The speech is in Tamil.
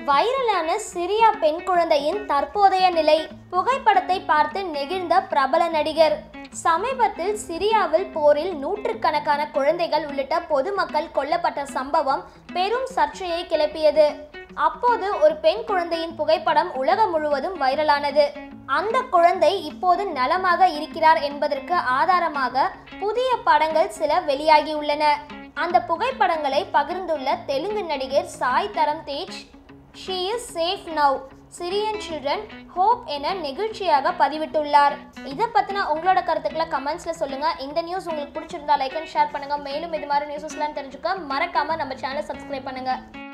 வைரலான சிரியா பெண் குழந்தையின் தற்போதைய நிலை புகைப்படத்தை பார்த்து நெகிழ்ந்த பிரபல நடிகர் சமீபத்தில் சிரியாவில் போரில் நூற்றுக்கணக்கான குழந்தைகள் உள்ளிட்ட பொதுமக்கள் கொல்லப்பட்ட சம்பவம் பெரும் சர்ச்சையை கிளப்பியது அப்போது ஒரு பெண் குழந்தையின் புகைப்படம் உலகம் முழுவதும் வைரலானது அந்த குழந்தை இப்போது நலமாக இருக்கிறார் என்பதற்கு ஆதாரமாக புதிய படங்கள் சில வெளியாகியுள்ளன அந்த புகைப்படங்களை பகிர்ந்துள்ள தெலுங்கு நடிகர் Sai Dharam Tej she is safe now Syrian children hope என நெகிழ்ச்சியாக பதிவிட்டுள்ளார் இதை பற்றின உங்களோட கருத்துக்களை கமெண்ட்ஸில் சொல்லுங்கள் இந்த நியூஸ் உங்களுக்கு பிடிச்சிருந்தா லைக் அண்ட் ஷேர் பண்ணுங்கள் மேலும் இது மாதிரி நியூஸஸ்லாம் தெரிஞ்சுக்க மறக்காமல் நம்ம சேனலை சப்ஸ்கிரைப் பண்ணுங்கள்